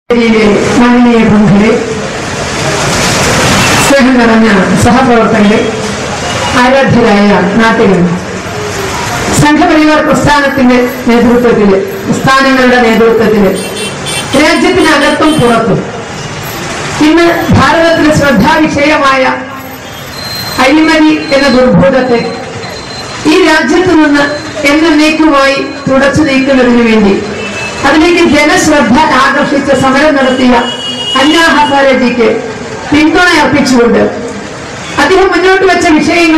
ജില്ലയിലെ മാനനീയ ബന്ധുരെ സ്നേഹം നിറഞ്ഞ സഹപ്രവർത്തകരെ ആരാധ്യരായ നാട്ടുകാർ സംഘപരിവാർ പ്രസ്ഥാനത്തിന്റെ നേതൃത്വത്തില് പ്രസ്ഥാനങ്ങളുടെ നേതൃത്വത്തില് രാജ്യത്തിനകത്തും പുറത്തും ഇന്ന് ഭാരതത്തിലെ ശ്രദ്ധാവിഷയമായ അഴിമതി എന്ന ദുർഭൂതത്തെ ഈ രാജ്യത്ത് നിന്ന് എന്നേക്കുമായി തുടച്ചു നീക്കുന്നതിന് വേണ്ടി അതിലേക്ക് ജനശ്രദ്ധ ആകർഷിച്ച സമരം നടത്തിയ അന്നാ ഹസാരജിക്ക് പിന്തുണ അർപ്പിച്ചുകൊണ്ട് അദ്ദേഹം മുന്നോട്ട് വെച്ച വിഷയങ്ങൾ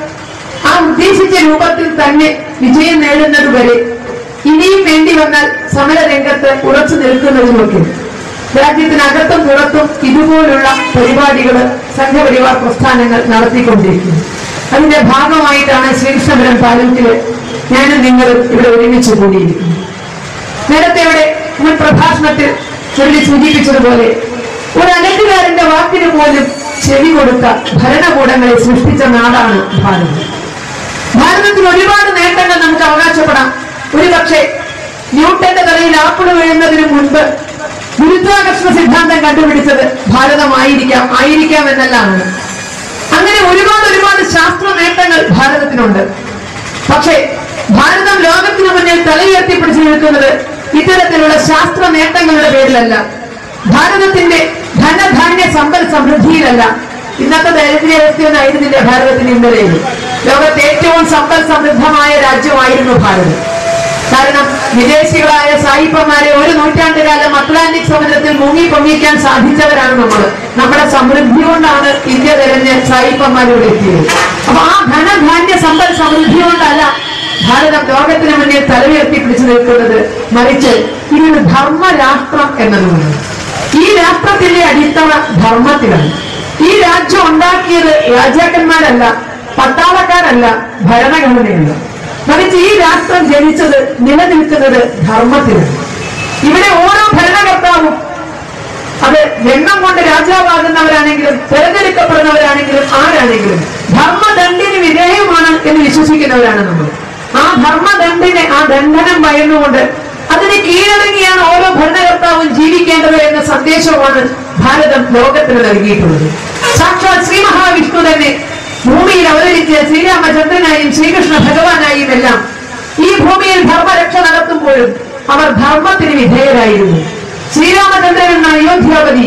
ആ ഉദ്ദേശിച്ച രൂപത്തിൽ തന്നെ വിജയം നേടുന്നത് വരെ ഇനിയും വേണ്ടി വന്നാൽ സമരരംഗത്ത് ഉറച്ചു നിൽക്കുന്നതിനൊക്കെ രാജ്യത്തിനകത്തും പുറത്തും ഇതുപോലുള്ള പരിപാടികൾ സംഘപരിവാർ പ്രസ്ഥാനങ്ങൾ നടത്തിക്കൊണ്ടിരിക്കുന്നു അതിന്റെ ഭാഗമായിട്ടാണ് ശ്രീകൃഷ്ണപുരം താലൂക്കില് ഞാനും നിങ്ങളും ഇവിടെ ഒരുമിച്ച് കൂടിയിരിക്കുന്നത് നേരത്തെ ഇവിടെ മുൻ പ്രഭാഷണത്തിൽ ചൊല്ലി സൂചിപ്പിച്ചതുപോലെ ഒരു അലക്കുകാരന്റെ വാക്കിന് പോലും ചെവി കൊടുത്ത ഭരണകൂടങ്ങളെ സൃഷ്ടിച്ച നാടാണ് ഭാരതം ഭാരതത്തിൽ ഒരുപാട് നേട്ടങ്ങൾ നമുക്ക് അവകാശപ്പെടാം ഒരുപക്ഷെ ന്യൂട്ടന്റെ തലയിൽ ആപ്പിൾ വീഴുന്നതിന് മുൻപ് ഗുരുത്വാകർഷണ സിദ്ധാന്തം കണ്ടുപിടിച്ചത് ഭാരതമായിരിക്കാം ആയിരിക്കാം എന്നല്ലാണ് അങ്ങനെ ഒരുപാട് ഒരുപാട് ശാസ്ത്ര നേട്ടങ്ങൾ ഭാരതത്തിനുണ്ട് പക്ഷേ ഭാരതം ലോകത്തിന് മുന്നിൽ തലയുയർത്തിപ്പിടിച്ചു നിൽക്കുന്നത് ഇത്തരത്തിലുള്ള ശാസ്ത്ര നേട്ടങ്ങളുടെ പേരിലല്ല ഭാരതത്തിന്റെ ധനധാന്യ സമ്പൽ സമൃദ്ധിയിലല്ല ഇന്നത്തെ ദരിദ്രാവസ്ഥയൊന്നും ആയിരുന്നില്ല ഭാരതത്തിന് ഇന്നലെ ലോകത്തെ ഏറ്റവും സമ്പൽ സമൃദ്ധമായ രാജ്യമായിരുന്നു ഭാരതം കാരണം വിദേശികളായ സായിപ്പന്മാരെ ഒരു നൂറ്റാണ്ട് കാലം അറ്റ്ലാന്റിക് സമുദ്രത്തിൽ മുങ്ങി പൊങ്ങിക്കാൻ സാധിച്ചവരാണ് നമ്മൾ നമ്മുടെ സമൃദ്ധി കൊണ്ടാണ് ഇന്ത്യ തിരഞ്ഞ് സായിപ്പന്മാരിവിടെ എത്തിയത് അപ്പൊ ആ ധനധാന്യ സമ്പൽ സമൃദ്ധി കൊണ്ടല്ല ഭാരതം ലോകത്തിന് മുന്നിൽ തലയുയർത്തി പിടിച്ചു നിൽക്കുന്നത് മറിച്ച് ഇതൊരു ധർമ്മരാഷ്ട്രം എന്നതുകൊണ്ട് ഈ രാഷ്ട്രത്തിന്റെ അടിത്തറ ധർമ്മത്തിലാണ് ഈ രാജ്യം ഉണ്ടാക്കിയത് രാജാക്കന്മാരല്ല പട്ടാളക്കാരല്ല ഭരണഘടനയല്ല മറിച്ച് ഈ രാഷ്ട്രം ജനിച്ചത് നിലനിൽക്കുന്നത് ധർമ്മത്തിലാണ് ഇവിടെ ഓരോ ഭരണകർത്താവും അത് ജന്മം കൊണ്ട് രാജാവാകുന്നവരാണെങ്കിലും തെരഞ്ഞെടുക്കപ്പെടുന്നവരാണെങ്കിലും ആരാണെങ്കിലും ധർമ്മദണ്ഡിന് വിധേയമാണ് എന്ന് വിശ്വസിക്കുന്നവരാണ് നമ്മൾ ആ ധർമ്മദണ്ഡിനെ ആ ദണ്ഡനം ഭയന്നുകൊണ്ട് അതിന് കീഴടങ്ങിയാണ് ഓരോ ഭരണകർത്താവും ജീവിക്കേണ്ടത് എന്ന സന്ദേശവുമാണ് ഭാരതം ലോകത്തിന് നൽകിയിട്ടുള്ളത് സാക്ഷാത് ശ്രീ മഹാവിഷ്ണു തന്നെ ഭൂമിയിൽ അവതരിച്ച് ശ്രീരാമചന്ദ്രനായും ശ്രീകൃഷ്ണ ഭഗവാനായും എല്ലാം ഈ ഭൂമിയിൽ ധർമ്മരക്ഷ നടത്തുമ്പോഴും അവർ ധർമ്മത്തിന് വിധേയരായിരുന്നു ശ്രീരാമചന്ദ്രൻ എന്ന അയോധ്യാപതി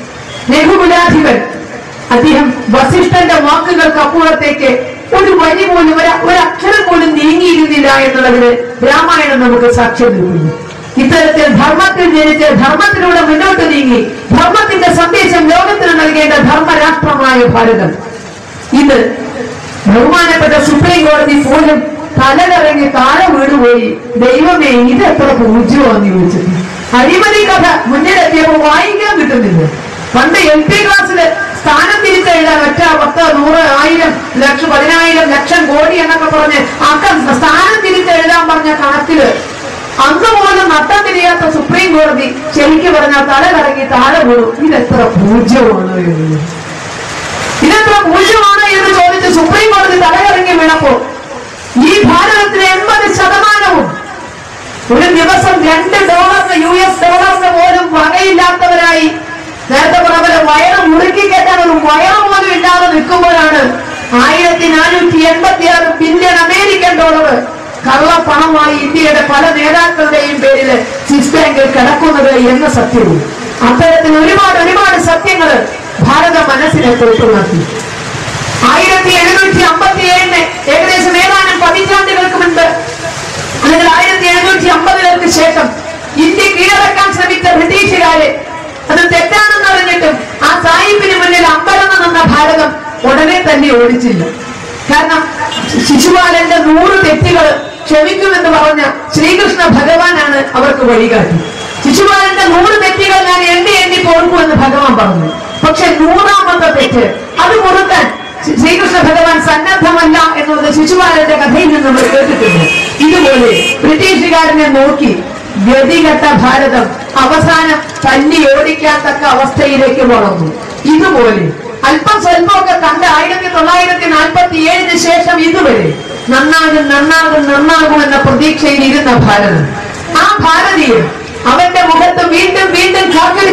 രഘുകുലാധിപൻ അദ്ദേഹം വസിഷ്ഠന്റെ വാക്കുകൾക്ക് അപ്പുറത്തേക്ക് ഒരു വരി പോലും ഒരു ഒരക്ഷരം പോലും നീങ്ങിയിരുന്നില്ല എന്നുള്ളതിന് രാമായണം നമുക്ക് സാക്ഷ്യം നൽകുന്നു ഇത്തരത്തിൽ ധർമ്മത്തിൽ ജനിച്ച് ധർമ്മത്തിലൂടെ മുന്നോട്ട് നീങ്ങി ധർമ്മത്തിന്റെ സന്ദേശം ലോകത്തിന് നൽകേണ്ട ധർമ്മരാഷ്ട്രമായ ഭാരതം ഇത് ബഹുമാനപ്പെട്ട സുപ്രീം കോടതി പോലും തലകറങ്ങി താഴെ വീണുപോയി ദൈവമേ ഇത് എത്ര പൂജ്യമാന്ന് ചോദിച്ചത് അഴിമതി കഥ മുന്നിലെത്തിയപ്പോ വായിക്കാൻ കിട്ടുന്നില്ല പണ്ട് എൽ പി ക്ലാസ്സില് സ്ഥാനം തിരിച്ചെഴുതാൻ ഒറ്റ പത്ത് നൂറ് ആയിരം ലക്ഷം പതിനായിരം ലക്ഷം കോടി എന്നൊക്കെ പറഞ്ഞ് അക്കം സ്ഥാനം തിരിച്ചെഴുതാൻ പറഞ്ഞ കണക്കില് അന്ന് പോലും നട്ടം തിരിയാത്ത സുപ്രീം കോടതി ശരിക്ക് പറഞ്ഞാൽ തല കറങ്ങി താഴെ വീണു ഇതെത്ര പൂജ്യമാണ് എന്ന് ഇതെത്ര പൂജ്യമാണ് എന്ന് ചോദിച്ച് സുപ്രീം കോടതി തലകറങ്ങി വീണപ്പോ ഈ ഭാരതത്തിലെ എൺപത് ശതമാനവും ഒരു ദിവസം രണ്ട് ഡോളറിന് യു എസ് ഡോളറിന് പോലും വകയില്ലാത്തവരായി നേരത്തെ പറഞ്ഞ വയറ് മുറുക്കി കയറ്റാൻ ഒരു വയറ് പോലും ഇല്ലാതെ നിൽക്കുമ്പോഴാണ് ആയിരത്തി നാനൂറ്റി എൺപത്തി ആറ് ബില്യൺ അമേരിക്കൻ ഡോളർ കള്ളപ്പണമായി ഇന്ത്യയുടെ പല നേതാക്കളുടെയും പേരിൽ സ്വിസ് ബാങ്കിൽ കിടക്കുന്നത് എന്ന സത്യവും അത്തരത്തിൽ ഒരുപാട് ഒരുപാട് സത്യങ്ങൾ ഭാരത മനസ്സിനെ തൊട്ടുണർത്തി ആയിരത്തി എഴുന്നൂറ്റി അമ്പത്തി ഏഴിന് ഏകദേശം ഏതാനും പതിറ്റാണ്ടുകൾക്ക് മുൻപ് അല്ലെങ്കിൽ ആയിരത്തി എഴുന്നൂറ്റി അമ്പതുകൾക്ക് ശേഷം ഇന്ത്യ കീഴടക്കാൻ ശ്രമിച്ച ബ്രിട്ടീഷുകാരെ അത് തെറ്റാണെന്ന് അറിഞ്ഞിട്ടും ആ സാഹിബിന് മുന്നിൽ അമ്പരന്ന് നിന്ന ഭാരതം ഉടനെ തന്നെ ഓടിച്ചില്ല കാരണം ശിശുപാലന്റെ നൂറ് തെറ്റുകൾ ക്ഷമിക്കുമെന്ന് പറഞ്ഞ ശ്രീകൃഷ്ണ ഭഗവാനാണ് അവർക്ക് വഴികാട്ടി ശിശുപാലന്റെ നൂറ് തെറ്റുകൾ ഞാൻ എണ്ണി എണ്ണി പോർക്കുമെന്ന് ഭഗവാൻ പറഞ്ഞു പക്ഷെ നൂറാമത്തെ തെറ്റ് അത് മുറുക്കാൻ ശ്രീ- ശ്രീകൃഷ്ണ ഭഗവാൻ സന്നദ്ധമല്ല എന്നുള്ളത് ശിശുപാലന്റെ കഥയിൽ നിന്ന് നമ്മൾ കേട്ടിട്ടുണ്ട് ഇതുപോലെ ബ്രിട്ടീഷുകാരനെ നോക്കി ഗതികെട്ട ഭാരതം അവസാനം തല്ലി ഓടിക്കാൻ തക്ക അവസ്ഥയിലേക്ക് വളർന്നു ഇതുപോലെ അല്പം സ്വല്പമൊക്കെ കണ്ട് ആയിരത്തി തൊള്ളായിരത്തി നാൽപ്പത്തി ഏഴിന് ശേഷം ഇതുവരെ നന്നാകും നന്നാകും നന്നാകും എന്ന പ്രതീക്ഷയിൽ ഇരുന്ന ഭാരതം ആ ഭാരതീയൻ അവന്റെ മുഖത്ത് വീണ്ടും വീണ്ടും കാക്കൽ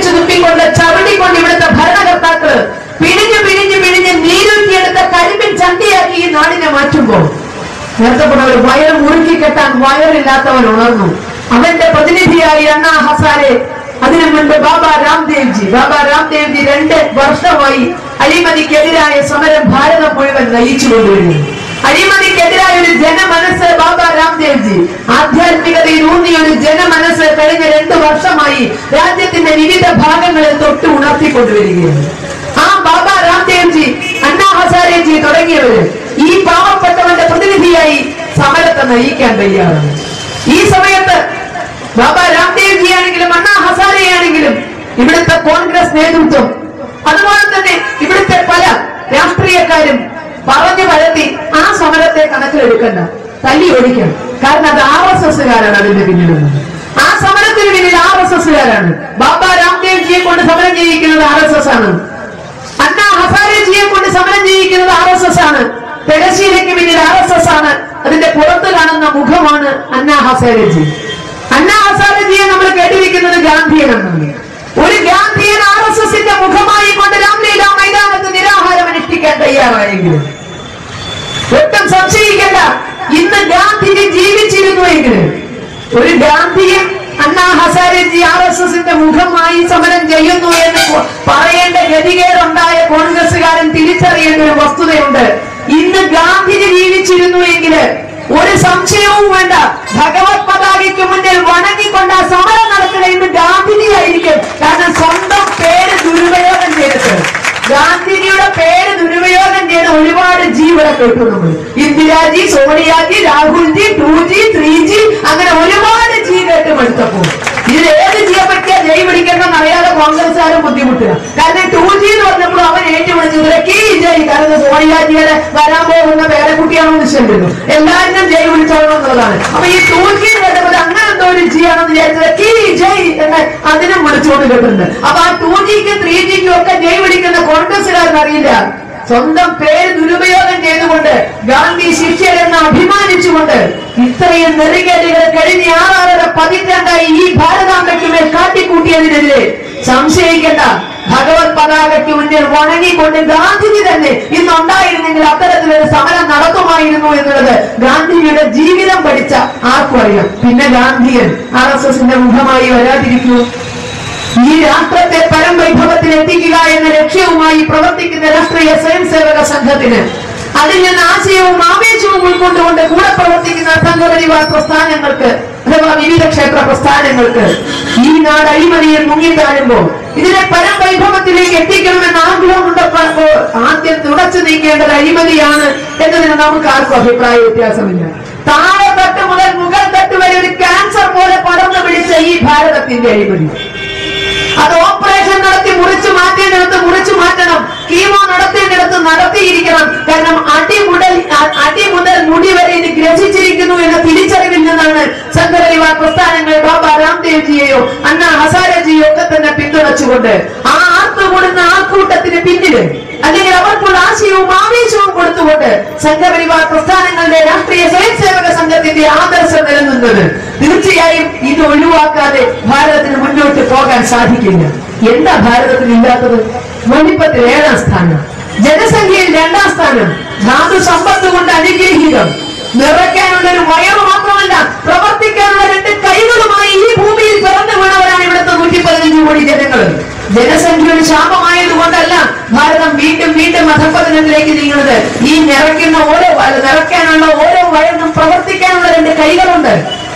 നേരത്തെ പറഞ്ഞ വയർ മുറുക്കി കെട്ടാൻ വയറില്ലാത്തവൻ ഉണർന്നു അവന്റെ പ്രതിനിധിയായി അണ്ണാ ഹസാരെ അതിനു മുൻപ് ബാബ രാംദേവ് ജി ബാബ രാംദേവ് ജി രണ്ട് വർഷമായി അഴിമതിക്കെതിരായ സമരം ഭാരതം മുഴുവൻ നയിച്ചു കൊണ്ടുവരുന്നു അഴിമതിക്കെതിരായ ഒരു ജനമനസ് ബാബ രാംദേവ് ജി ആധ്യാത്മികതയിൽ ഊന്നിയ ഒരു ജനമനസ് കഴിഞ്ഞ രണ്ടു വർഷമായി രാജ്യത്തിന്റെ വിവിധ ഭാഗങ്ങളിൽ തൊട്ട് ഉണർത്തിക്കൊണ്ടുവരികയാണ് ആ ബാബ രാംദേവ് ജി അണ്ണാ ഹസാരെ ജി തുടങ്ങിയവര് ഈ പാവപ്പെട്ടവന്റെ പ്രതിനിധിയായി സമരത്തെ നയിക്കാൻ തയ്യാറാണ് ഈ സമയത്ത് ബാബ രാംദേവ് ജി ആണെങ്കിലും അണ്ണാ ഹസാരെ ആണെങ്കിലും ഇവിടുത്തെ കോൺഗ്രസ് നേതൃത്വം അതുപോലെ തന്നെ ഇവിടുത്തെ പല രാഷ്ട്രീയക്കാരും പറഞ്ഞു പരത്തി ആ സമരത്തെ കണക്കിലെടുക്കണ്ട തല്ലി ഓടിക്കണം കാരണം അത് ആർ എസ് എസ്സുകാരാണ് അതിന്റെ പിന്നിലുള്ളത് ആ സമരത്തിന് പിന്നിൽ ആർ എസ് എസ്സുകാരാണ് ബാബ രാംദേവ് ജിയെ കൊണ്ട് സമരം ചെയ്യിക്കുന്നത് ആർ എസ് എസ് ആണ് അണ്ണാ ഹസാരെജിയെ കൊണ്ട് സമരം ചെയ്യിക്കുന്നത് ആർ എസ് എസ് ആണ് പെരശീലയ്ക്ക് പിന്നിൽ ആർ എസ് എസ് ആണ് അതിന്റെ പുറത്ത് കാണുന്ന മുഖമാണ് അണ്ണാ ഹസാരെജി അണ്ണാ ഹസാരെജിയെ നമ്മൾ കേട്ടിരിക്കുന്നത് ഗാന്ധിയനാണ് ഒരു ഗാന്ധിയൻ ആർ എസ് എസിന്റെ മുഖമായി കൊണ്ട് രാംലീല മൈതാനത്ത് നിരാഹാരം അനുഷ്ഠിക്കാൻ തയ്യാറായെങ്കിലും ഒട്ടും സംശയിക്കേണ്ട ഇന്ന് ഗാന്ധിജി ജീവിച്ചിരുന്നുവെങ്കിൽ ഒരു ഗാന്ധിയൻ അണ്ണാ ഹസാരെജി ആർ എസ് എസിന്റെ മുഖമായി സമരം ചെയ്യുന്നു എന്ന് കൊ- പറയേണ്ട ഗതികേടുണ്ടായ കോൺഗ്രസുകാരൻ തിരിച്ചറിയേണ്ട ഒരു വസ്തുതയുണ്ട് ഇന്ന് ഗാന്ധിജി ജീവിച്ചിരുന്നു എങ്കിൽ ഒരു സംശയവും വേണ്ട ഭഗവത് പതാകയ്ക്ക് മുന്നിൽ വണങ്ങിക്കൊണ്ട് ആ സമരം നടക്കുന്ന ഇന്ന് ഗാന്ധിജി ആയിരിക്കും കാരണം സ്വന്തം പേര് ദുരുപയോഗം ചെയ്തിട്ട് ഗാന്ധിജിയുടെ പേര് ദുരുപയോഗം ചെയ്ത് ഒരുപാട് ജി ഇവിടെ കേട്ടു നമ്മൾ Indiraji Soniaji Rahulji two G three G അങ്ങനെ ഒരുപാട് ജി കേട്ട് മടുത്തപ്പോ ഇതിൽ ഏത് ജിയെ പറ്റിയാ ജയ് പിടിക്കണം അറിയാതെ കോൺഗ്രസ്സുകാരും ബുദ്ധിമുട്ടുക കാരണം ടു ജി എന്ന് പറഞ്ഞപ്പോൾ അവൻ ഏറ്റുവിളിച്ചത് കീ ജയ് കാരണം സോണിയാജിയുടെ വരാൻ പോകുന്ന പേരക്കുട്ടിയാണെന്ന് നിശ്ചയിച്ചിരുന്നു എല്ലാവരും ജയ് വിളിച്ചോളണം എന്നുള്ളതാണ് അപ്പൊ ഈ ടു ജി കേട്ടപ്പോൾ അങ്ങനെ എന്തോ ഒരു ജി ആണെന്ന് വിചാരിച്ചത് കീ ജയ് എന്ന് അതിനും വിളിച്ചുകൊണ്ട് കേട്ടിട്ടുണ്ട് അപ്പൊ ആ ടു ജിക്കും ത്രീ ജിക്കും ഒക്കെ ജയ് വിളിക്കുന്ന കോൺഗ്രസ്സുകാരൻ അറിയില്ല സ്വന്തം പേര് ദുരുപയോഗം ചെയ്തുകൊണ്ട് ഗാന്ധി ശിഷ്യരെന്ന് അഭിമാനിച്ചുകൊണ്ട് ഇത്രയും നെറികേടുകൾ കഴിഞ്ഞ ആറാറര പതിറ്റാണ്ടായി ഈ ഭാരതാംബയ്ക്ക് മേൽ കാട്ടിക്കൂട്ടിയതിനെതിരെ സംശയിക്കേണ്ട ഭഗവത് പതാകയ്ക്ക് മുന്നിൽ വണങ്ങിക്കൊണ്ട് ഗാന്ധിജി തന്നെ ഇന്നുണ്ടായിരുന്നെങ്കിൽ അത്തരത്തിലൊരു സമരം നടത്തുമായിരുന്നു എന്നുള്ളത് ഗാന്ധിജിയുടെ ജീവിതം പഠിച്ച ആർക്കും അറിയാം പിന്നെ ഗാന്ധിയൻ ആർ എസ് എസിന്റെ മുഖമായി വരാതിരിക്കൂ ഈ രാഷ്ട്രത്തെ പരംവൈഭവത്തിൽ എത്തിക്കുക എന്ന ലക്ഷ്യവുമായി പ്രവർത്തിക്കുന്ന രാഷ്ട്രീയ സ്വയം സേവക സംഘത്തിന് അതിൽ നിന്ന് ആശയവും ആവേശവും ഉൾക്കൊണ്ടുകൊണ്ട് കൂടെ പ്രവർത്തിക്കുന്ന സംഘപരിവാർ പ്രസ്ഥാനങ്ങൾക്ക് അഥവാ വിവിധ ക്ഷേത്ര പ്രസ്ഥാനങ്ങൾക്ക് ഈ നാട് അഴിമതിയിൽ മുങ്ങിത്താഴുമ്പോൾ ഇതിനെ പരംവൈഭവത്തിലേക്ക് എത്തിക്കണമെന്ന് ആഗ്രഹമുണ്ടപ്പോൾ ആദ്യം തുടച്ചു നീക്കേണ്ടത് അഴിമതിയാണ് എന്നതിന് നമുക്ക് ആർക്കും അഭിപ്രായ വ്യത്യാസമില്ല താഴെ തട്ട് മുതൽ മുകൾ തട്ട് വരെ ഒരു ക്യാൻസർ പോലെ പടർന്നു പിടിച്ച ഈ ഭാരതത്തിന്റെ അഴിമതി അത് ഓപ്പറേഷൻ നടത്തി മുറിച്ചു മാറ്റേണ്ടിടത്ത് മുറിച്ചു മാറ്റണം കീമോ നടത്തേണ്ടിടത്ത് നടത്തിയിരിക്കണം കാരണം അടി മുതൽ അ- അടി മുതൽ മുടി വരെ ഇത് ഗ്രസിച്ചിരിക്കുന്നു എന്ന തിരിച്ചറിവിൽ നിന്നാണ് സംഘപരിവാർ പ്രസ്ഥാനങ്ങൾ ബാബ രാംദേവ് ജിയെയോ അണ്ണാ ഹസാരജിയോ ഒക്കെ തന്നെ പിന്തുണച്ചുകൊണ്ട് ആ ആർത്തുകൂടുന്ന ആൾക്കൂട്ടത്തിന് പിന്നില് അല്ലെങ്കിൽ അവർക്കുള്ള ആശയവും ആവേശവും കൊടുത്തുകൊണ്ട് സംഘപരിവാർ പ്രസ്ഥാനങ്ങളുടെ രാഷ്ട്രീയ സ്വയംസേവക സംഘത്തിന്റെ ആദർശം നിലനിന്നത് തീർച്ചയായും ഇത് ഒഴിവാക്കാതെ ഭാരതത്തിന് മുന്നോട്ട് പോകാൻ സാധിക്കില്ല എന്താ ഭാരതത്തിൽ ഇല്ലാത്തത് വലിപ്പത്തിൽ ഏഴാം സ്ഥാനം ജനസംഖ്യയിൽ രണ്ടാം സ്ഥാനം ധാതു സമ്പത്ത് കൊണ്ട് അനുഗ്രഹീതം നിറയ്ക്കാനുള്ള ഒരു വയറ് മാത്രമല്ല പ്രവർത്തിക്കാനുള്ള രണ്ട് കൈകളുമായി ഈ ഭൂമിയിൽ പിറന്നു വീണവരാണ് ഇവിടുത്തെ നൂറ്റി പതിനഞ്ച് കോടി ജനങ്ങൾ ജനസംഖ്യ ഒരു ശാപമായതുകൊണ്ടല്ല ഭാരതം വീണ്ടും വീണ്ടും അധപ്പതനത്തിലേക്ക് നീങ്ങുന്നത് ഈ നിറയ്ക്കുന്ന ഓരോ അല്ല, നിറയ്ക്കാനുള്ള ഓരോ വയറിനും പ്രവർത്തിക്കാനുള്ള രണ്ട് കൈകളുണ്ട്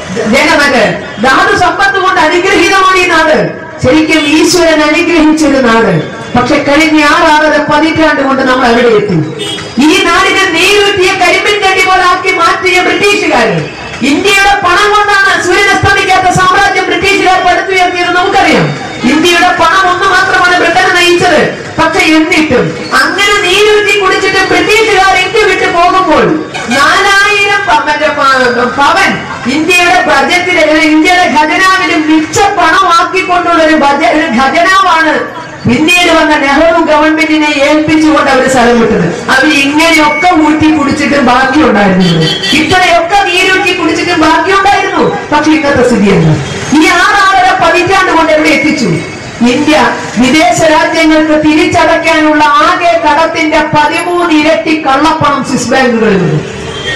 ജനമന് ധാതു സമ്പത്ത് കൊണ്ട് അനുഗ്രഹീതമാണ് ഈ നാട് ശരിക്കും ഈശ്വരൻ അനുഗ്രഹിച്ചൊരു നാട് പക്ഷെ കഴിഞ്ഞ ആറാറര പതിറ്റാണ്ട് കൊണ്ട് നമ്മൾ എവിടെ എത്തി ഈ നാടിനെ നീരൂറ്റിയ കരിമ്പിൻ കണ്ടി പോലെ ആക്കി മാറ്റിയ ബ്രിട്ടീഷുകാര് ഇന്ത്യയുടെ പണം കൊണ്ടാണ് സൂര്യനസ്തമിക്കാത്ത സാമ്രാജ്യം ബ്രിട്ടീഷുകാർ പടുത്തുയർത്തിയത് നമുക്കറിയാം ഇന്ത്യയുടെ പണം ഒന്ന് മാത്രമാണ് ബ്രിട്ടനെ നയിച്ചത് പക്ഷെ എന്നിട്ടും അങ്ങനെ നീരൂറ്റി കുടിച്ചിട്ട് ബ്രിട്ടീഷുകാർ ഇന്ത്യ വിട്ടു പോകുമ്പോൾ നാലായിരം പ- മറ്റേ പ- പവൻ ഇന്ത്യയുടെ ബജറ്റിൽ ഇന്ത്യയുടെ ഖജനാവിന് മിച്ച പണമാക്കിക്കൊണ്ടുള്ള ഒരു ബജ ഒരു ഖജനാവാണ് പിന്നീട് വന്ന നെഹ്റു ഗവൺമെന്റിനെ ഏൽപ്പിച്ചുകൊണ്ട് അവർ സ്ഥലം വിട്ടത് അവർ ഇങ്ങനെയൊക്കെ ഊറ്റി കുടിച്ചിട്ടും ബാക്കിയുണ്ടായിരുന്നു ഇത്രയൊക്കെ നീരൂറ്റി കുടിച്ചിട്ടും ബാക്കിയുണ്ടായിരുന്നു പക്ഷെ ഇന്നത്തെ സ്ഥിതിയല്ല ഈ ആറാറര പതിറ്റാണ്ട് കൊണ്ട് എവിടെ എത്തിച്ചു ഇന്ത്യ വിദേശ രാജ്യങ്ങൾക്ക് തിരിച്ചടയ്ക്കാനുള്ള ആകെ കടത്തിന്റെ പതിമൂന്ന് ഇരട്ടി കള്ളപ്പണം സ്വിസ് ബാങ്കുകളിലുണ്ട്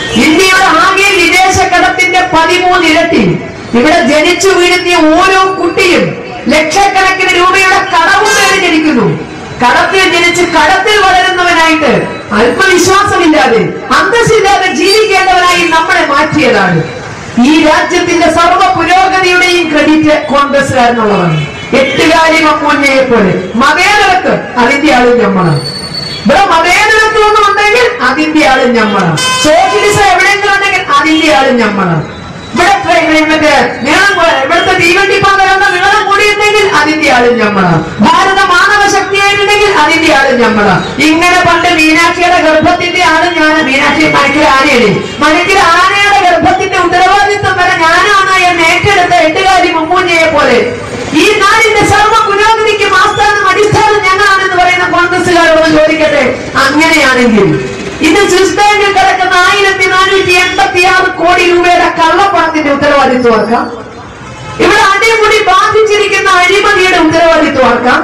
ഇന്ത്യയുടെ ആകെ വിദേശ കടത്തിന്റെ പതിമൂന്ന് ഇരട്ടി ഇവിടെ ജനിച്ചു വീഴുന്ന ഓരോ കുട്ടിയും ലക്ഷക്കണക്കിന് രൂപയുടെ കടവും പേര് ജനിക്കുന്നു കടത്തിൽ ജനിച്ച് കടത്തിൽ വളരുന്നവനായിട്ട് അല്പവിശ്വാസമില്ലാതെ അന്തസ്സില്ലാതെ ജീവിക്കേണ്ടവനായി നമ്മളെ മാറ്റിയതാണ് ഈ രാജ്യത്തിന്റെ സർവ്വ പുരോഗതിയുടെയും ക്രെഡിറ്റ് കോൺഗ്രസ്സുകാരനുള്ളതാണ് എട്ടുകാലി മമ്മൂഞ്ഞയെ പോലെ മതേതരക്ക് അതിന്റെ ആളും നമ്മളാണ് ഇവിടെ മതേതരത്വം ഒന്നും ഉണ്ടെങ്കിൽ അതിന്റെ ആളും ഞമ്മളാണ് സോഷ്യലിസം എവിടെയെങ്കിലും ഉണ്ടെങ്കിൽ അതിന്റെ ആളും ഞമ്മളാണ് ഇവിടെ ട്രെ- മറ്റേ നീളം കൂ- ഇവിടുത്തെ തീവണ്ടി പാതകളുടെ നീളം കൂടിയിട്ടുണ്ടെങ്കിൽ അതിന്റെ ആളും ഞമ്മളാണ് ഭാരത മാനവ ശക്തിയായിട്ടുണ്ടെങ്കിൽ അതിന്റെ ആളും ഞമ്മളാണ് ഇങ്ങനെ പണ്ട് മീനാക്ഷിയുടെ ഗർഭത്തിന്റെ ആളും ഞാൻ മീനാക്ഷി മണിക്കൽ ആനയാണ് മണിക്കൽ ആനയുടെ ഗർഭത്തിന്റെ ഉത്തരവാദിത്വം വരെ ഞാനാണ് എന്ന് ഏറ്റെടുത്ത എട്ടുകാരി മുമ്മൂഞ്ഞയെ പോലെ ഈ നാടിന്റെ സർവ്വ പുരോഗതിക്കും ആസ്ഥാനം അടിസ്ഥാനം ഞങ്ങളാണെന്ന് പറയുന്ന കോൺഗ്രസ്സുകാരോട് ചോദിക്കട്ടെ അങ്ങനെയാണെങ്കിൽ ഇന്ന് സ്വിസ് ബാങ്കിൽ കിടക്കുന്ന ആയിരത്തി നാനൂറ്റി എൺപത്തി ആറ് കോടി രൂപയുടെ കള്ളപ്പണത്തിന്റെ ഉത്തരവാദിത്വം ആക്കാം ഇവിടെ അടിമുടി ബാധിച്ചിരിക്കുന്ന അഴിമതിയുടെ ഉത്തരവാദിത്വം ആക്കാം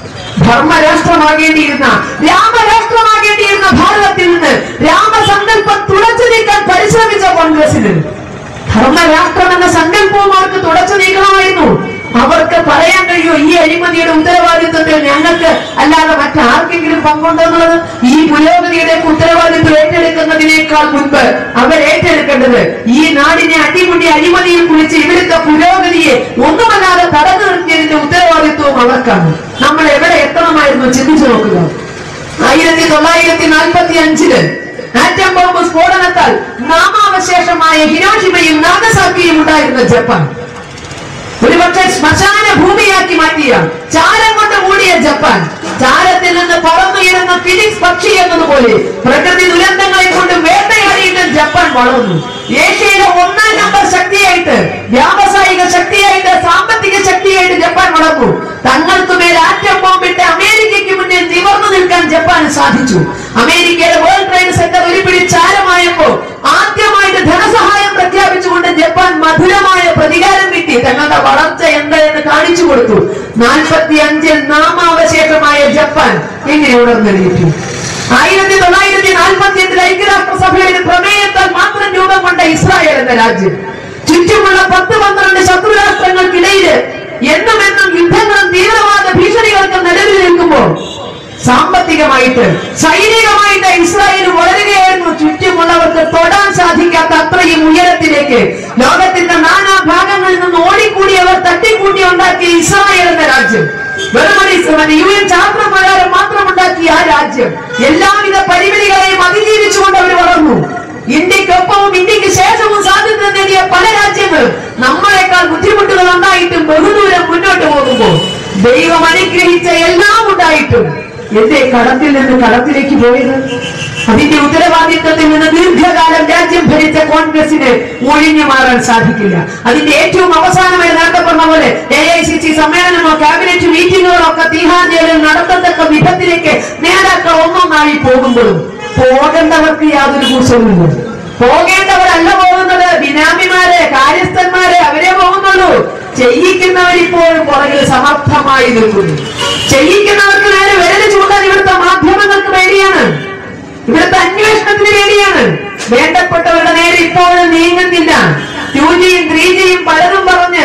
ധർമ്മരാഷ്ട്രമാകേണ്ടിയിരുന്ന രാമരാഷ്ട്രമാകേണ്ടിയിരുന്ന ഭാരതത്തിൽ നിന്ന് രാമസങ്കല്പം തുടച്ചു നീക്കാൻ പരിശ്രമിച്ച കോൺഗ്രസിന് ധർമ്മരാഷ്ട്രം എന്ന സങ്കല്പവും അവർക്ക് തുടച്ചു നീക്കണമായിരുന്നു അവർക്ക് പറയാൻ കഴിയോ ഈ അഴിമതിയുടെ ഉത്തരവാദിത്വത്തിൽ ഞങ്ങൾക്ക് അല്ലാതെ മറ്റാർക്കെങ്കിലും പങ്കുണ്ടോ എന്നുള്ളത് ഈ പുരോഗതിയുടെ ഉത്തരവാദിത്വം ഏറ്റെടുക്കുന്നതിനേക്കാൾ മുൻപ് അവർ ഏറ്റെടുക്കേണ്ടത് ഈ നാടിനെ അടിമുടി അഴിമതിയിൽ കുളിച്ച് ഇവിടുത്തെ പുരോഗതിയെ ഒന്നുമല്ലാതെ തടഞ്ഞു നിർത്തിയതിന്റെ ഉത്തരവാദിത്വവും അവർക്കാണ് നമ്മൾ എവിടെ എത്തണമായിരുന്നു ചിന്തിച്ചു നോക്കുക ആയിരത്തി തൊള്ളായിരത്തി നാൽപ്പത്തി അഞ്ചില് ആറ്റം ബോംബ് സ്ഫോടനത്താൽ നാമാവശേഷമായ ഹിരോഷിമയും നാഗസാക്കിയും ഉണ്ടായിരുന്ന ജപ്പാൻ ഒരുപക്ഷെ ശ്മശാന ഭൂമിയാക്കി മാറ്റിയ ചാരം കൊണ്ട് മൂടിയ ജപ്പാൻ ചാരത്തിൽ നിന്ന് പറന്നുയരുന്ന ഫിലിക്സ് പക്ഷി എന്നതുപോലെ പ്രകൃതി ദുരന്തങ്ങളെ കൊണ്ട് വേട്ടയാടിയിട്ട് ജപ്പാൻ വളർന്നു ഏഷ്യയിലെ ഒന്നാം നമ്പർ ശക്തിയായിട്ട് വ്യാവസായിക ശക്തിയായിട്ട് സാമ്പത്തിക ശക്തിയായിട്ട് ജപ്പാൻ വളർന്നു തങ്ങൾക്ക് മേൽ ആറ്റം ബോംബിട്ട് അമേരിക്കയ്ക്ക് മുന്നിൽ നിവർന്നു നിൽക്കാൻ ജപ്പാന് സാധിച്ചു അമേരിക്കയുടെ വേൾഡ് ട്രേഡ് സെന്റർ ഒരുപിടി ചാരമായപ്പോ ആദ്യമായിട്ട് ധനസഹായം പ്രഖ്യാപിച്ചുകൊണ്ട് ജപ്പാൻ മധുരമായ പ്രതികാരം കിട്ടി തങ്ങളുടെ വളർച്ച എന്താ എന്ന് കാണിച്ചു കൊടുത്തു നാൽപ്പത്തി അഞ്ചിൽ നാമാവശേഷമായ ജപ്പാൻ എങ്ങനെ ഉണർന്നെഴുതിട്ടു ആയിരത്തി തൊള്ളായിരത്തി നാൽപ്പത്തി എട്ടിൽ ഐക്യരാഷ്ട്രസഭയുടെ പ്രമേയത്താൽ മാത്രം രൂപം കൊണ്ട ഇസ്രായേൽ എന്ന രാജ്യം ചുറ്റുമുള്ള പത്ത് പന്ത്രണ്ട് ശത്രു രാഷ്ട്രങ്ങൾക്കിടയിൽ എന്നും എന്നും യുദ്ധങ്ങളും തീവ്രവാദ ഭീഷണികൾക്കും നിലവിൽ നിൽക്കുമ്പോൾ സാമ്പത്തികമായിട്ട് സൈനികമായിട്ട് ഇസ്രായേൽ വളരുകയായിരുന്നു ചുറ്റുമുള്ളവർക്ക് തൊടാൻ സാധിക്കാത്ത അത്രയും ഉയരത്തിലേക്ക് ലോകത്തിന്റെ നാനാ ഭാഗങ്ങളിൽ നിന്ന് ഓടിക്കൂടി അവർ തട്ടിക്കൂട്ടി ഉണ്ടാക്കിയ ഇസ്രായേൽ എന്ന രാജ്യം വെറും ഒരു ഇസ് മറ്റേ യു എൻ ചാർട്ടർ പ്രകാരം മാത്രം ഉണ്ടാക്കിയ ആ രാജ്യം എല്ലാവിധ പരിമിതികളെയും അതിജീവിച്ചുകൊണ്ട് അവർ വളർന്നു ഇന്ത്യക്കൊപ്പവും ഇന്ത്യക്ക് ശേഷവും സ്വാതന്ത്ര്യം നേടിയ പല രാജ്യങ്ങളും നമ്മളെക്കാൾ ബുദ്ധിമുട്ടുകൾ ഉണ്ടായിട്ടും ബഹുദൂരം മുന്നോട്ട് പോകുമ്പോൾ ദൈവം അനുഗ്രഹിച്ച എല്ലാം ഉണ്ടായിട്ടും എന്തേ കടത്തിൽ നിന്ന് കടത്തിലേക്ക് പോയത് അതിന്റെ ഉത്തരവാദിത്വത്തിൽ നിന്ന് ദീർഘകാലം രാജ്യം ഭരിച്ച കോൺഗ്രസിന് ഒഴിഞ്ഞു മാറാൻ സാധിക്കില്ല അതിന്റെ ഏറ്റവും അവസാനമായി നേരത്തെ പറഞ്ഞ പോലെ എ ഐ സി സി സമ്മേളനമോ ക്യാബിനറ്റ് മീറ്റിങ്ങുകളോ ഒക്കെ തീഹാർ ജയിലിൽ നടത്തത്തക്ക വിധത്തിലേക്ക് നേതാക്കൾ ഒന്നൊന്നായി പോകുമ്പോഴും പോകേണ്ടവർക്ക് യാതൊരു കൂസവുമില്ല പോകേണ്ടവരല്ല പോകുന്നത് ബിനാമിമാരെ കാര്യസ്ഥന്മാരെ അവരെ പോകുന്നുള്ളൂ ചെയ്യിക്കുന്നവർ ഇപ്പോഴും പുറകിൽ സമർത്ഥമായി നിൽക്കുന്നു ചെയ്യിക്കുന്നവർക്ക് നേരെ വിരല് ചൂണ്ടാൻ ഇവിടുത്തെ മാധ്യമങ്ങൾക്ക് പേടിയാണ് ഇവിടുത്തെ അന്വേഷണത്തിന് വേണ്ടിയാണ് വേണ്ടപ്പെട്ടവരുടെ നേരെ ഇപ്പോഴും നീങ്ങുന്നില്ല ടു ജിയും ത്രീ ജിയും പലതും പറഞ്ഞ്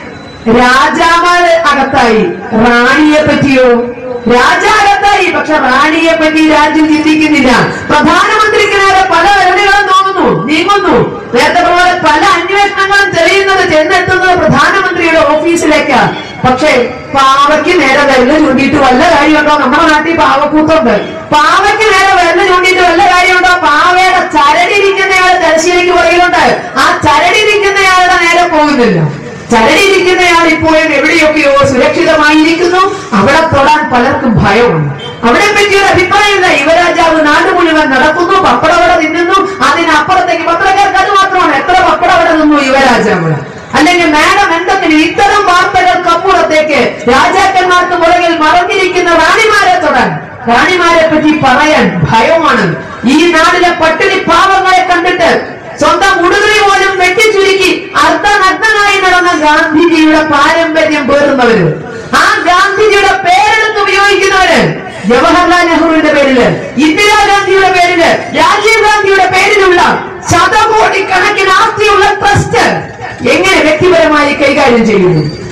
രാജാമാര് അകത്തായി റാണിയെ പറ്റിയോ രാജാകത്തായി പക്ഷെ റാണിയെ പറ്റി രാജ്യം ചിന്തിക്കുന്നില്ല പ്രധാനമന്ത്രിക്ക് നേരെ പല വിരലുകളും തോന്നുന്നു നീങ്ങുന്നു നേരത്തെ പോലെ പല അന്വേഷണങ്ങളും തെളിയുന്നത് ചെന്നെത്തുന്നത് പ്രധാനമന്ത്രിയുടെ ഓഫീസിലേക്ക് പക്ഷേ പാവയ്ക്ക് നേരെ വിരല് ചൂണ്ടിയിട്ട് വല്ല കാര്യമുണ്ടോ നമ്മുടെ നാട്ടിൽ പാവക്കൂത്തുണ്ട് പാവയ്ക്ക് നേരെ വിരല് ചൂണ്ടിയിട്ട് വല്ല കാര്യമുണ്ടോ പാവയുടെ ചരടിരിക്കുന്നയാള് തലശ്ശേരിക്ക് പുറകിലുണ്ട് ആ ചരടിരിക്കുന്നയാളുടെ നേരെ പോകുന്നില്ല ചരടിരിക്കുന്നയാൾ ഇപ്പോഴും എവിടെയൊക്കെയോ സുരക്ഷിതമായിരിക്കുന്നു അവിടെ തൊടാൻ പലർക്കും ഭയമാണ് അവിടെ പറ്റിയൊരു അഭിപ്രായമില്ല യുവരാജാവ് നാട് മുഴുവൻ നടക്കുന്നു പപ്പടവട തിന്നുന്നു അതിനപ്പുറത്തേക്ക് പത്രക്കാർക്ക് അത് മാത്രമാണ് എത്ര പപ്പടവട നിന്നു യുവരാജാവ് അല്ലെങ്കിൽ മാഡം എന്തെങ്കിലും ഇത്തരം വാർത്തകൾക്കപ്പുറത്തേക്ക് രാജാക്കന്മാർക്ക് പുറകിൽ മറഞ്ഞിരിക്കുന്ന റാണിമാരെ തൊടാൻ റാണിമാരെ പറ്റി പറയാൻ ഭയമാണ് ഈ നാട്ടിലെ പട്ടിണി പാവങ്ങളെ കണ്ടിട്ട് സ്വന്തം ഉടുതുണി പോലും വെട്ടിച്ചുരുക്കി അർദ്ധനഗ്നനായി നടന്ന ഗാന്ധിജിയുടെ പാരമ്പര്യം പേറുന്നവര് ആ ഗാന്ധിജിയുടെ പേരെടുത്ത് ഉപയോഗിക്കുന്നവര് ജവഹർലാൽ നെഹ്റുവിന്റെ പേരില് ഇന്ദിരാഗാന്ധിയുടെ പേരില് രാജീവ് ഗാന്ധിയുടെ പേരിലുള്ള ശതകോടിക്കണക്കിന് ആസ്തിയുള്ള ട്രസ്റ്റ് എങ്ങനെ വ്യക്തിപരമായി കൈകാര്യം ചെയ്യുന്നു